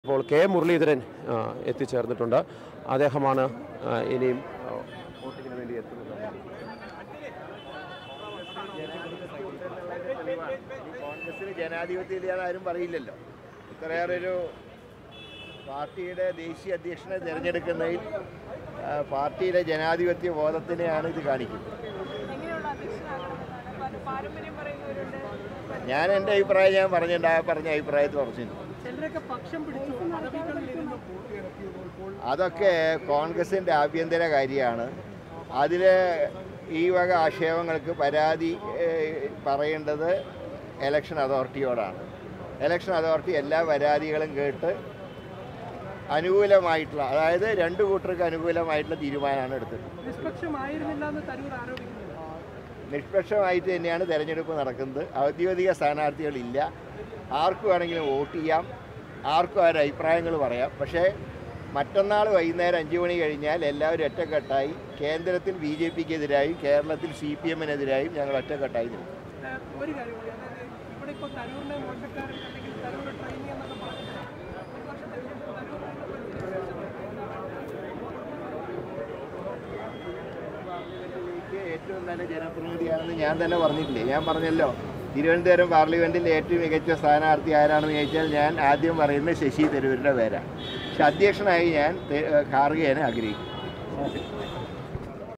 ഇപ്പോൾ കെ മുരളീധരൻ ആ, എത്തിച്ചേർന്നിട്ടുണ്ട് അദ്ദേഹമാണ് ആ, ഇനിയും ആ, വോട്ടിങ്ങിന് വേണ്ടി എത്തുന്നത് കോൺഗ്രസിന് ജനാധിപത്യം ഇല്ലാന്ന് ആരും പറയില്ലല്ലോ ഇത്രയേറെ ഒരു പാർട്ടിയുടെ ദേശീയ അധ്യക്ഷനെ തിരഞ്ഞെടുക്കുന്നതിൽ ആ, പാർട്ടിയുടെ ജനാധിപത്യ ബോധത്തിനെയാണ് ഇത് കാണിക്കുന്നത് എങ്ങനെയുള്ള അധ്യക്ഷനാകണമെന്നാണ് പല- പാരമ്പര്യം പറയുന്നവരുണ്ട് ഞാൻ എൻ്റെ അഭിപ്രായം ഞാൻ പറഞ്ഞിട്ടുണ്ട് ആ പറഞ്ഞ അഭിപ്രായത്തിൽ ഉറച്ചിട്ടുണ്ട് ചിലരൊക്കെ പക്ഷം പിടിച്ചു പദവികളിലിരുന്നു അതൊക്കെ കോൺഗ്രസിൻ്റെ ആഭ്യന്തര കാര്യമാണ് അതിൽ ഈ വക ആക്ഷേപങ്ങൾക്ക് പരാതി ഏഹ്, പറയേണ്ടത് ഇലക്ഷൻ അതോറിറ്റിയോടാണ് ഇലക്ഷൻ അതോറിറ്റി എല്ലാ പരാതികളും കേട്ട് അനുകൂലമായിട്ടുള്ള അതായത് രണ്ട് കൂട്ടർക്ക് അനുകൂലമായിട്ടുള്ള തീരുമാനമാണ് എടുത്തത് നിഷ്പക്ഷമായിരുന്നില്ല എന്ന് തരൂർ ആരോപിക്കുന്നു നിഷ്പക്ഷമായിട്ട് തന്നെയാണ് തെരഞ്ഞെടുപ്പ് നടക്കുന്നത് ഔദ്യോഗിക സ്ഥാനാർത്ഥികളില്ല ആർക്ക് വേണമെങ്കിലും വോട്ട് ചെയ്യാം ആർക്കും അവരുടെ അഭിപ്രായങ്ങൾ പറയാം പക്ഷേ മറ്റന്നാൾ വൈകുന്നേരം അഞ്ച് മണി കഴിഞ്ഞാൽ എല്ലാവരും ഒറ്റക്കെട്ടായി കേന്ദ്രത്തിൽ ബി ജെ പിക്ക് എതിരായും കേരളത്തിൽ സി പി എമ്മിനെതിരായും ഞങ്ങൾ ഒറ്റക്കെട്ടായി നിൽക്കും ഒരു കാര്യം കൂടി അതായത് ഇവിടെ ഇപ്പോൾ തരൂരിനെ മോശക്കാരൻ അല്ലെങ്കിൽ തരൂർ ട്രെയിനി എന്നൊക്കെ പറഞ്ഞിട്ട് ഒരു വർഷത്തിന് ശേഷം തരൂർ എനിക്ക് ഏറ്റവും നല്ല ജനപ്രതിനിധിയാണെന്ന് ഞാൻ തന്നെ പറഞ്ഞിട്ടില്ലേ ഞാൻ പറഞ്ഞല്ലോ തിരുവനന്തപുരം പാർലമെൻറ്റിൽ ഏറ്റവും മികച്ച സ്ഥാനാർത്ഥി ആരാണെന്ന് ചോദിച്ചാൽ ഞാൻ ആദ്യം പറയുന്നത് ശശി തരൂരിൻ്റെ പേരാണ് പക്ഷെ അധ്യക്ഷനായി ഞാൻ തെ- ഖാർഗെയാണ് ആഗ്രഹിക്കുന്നത്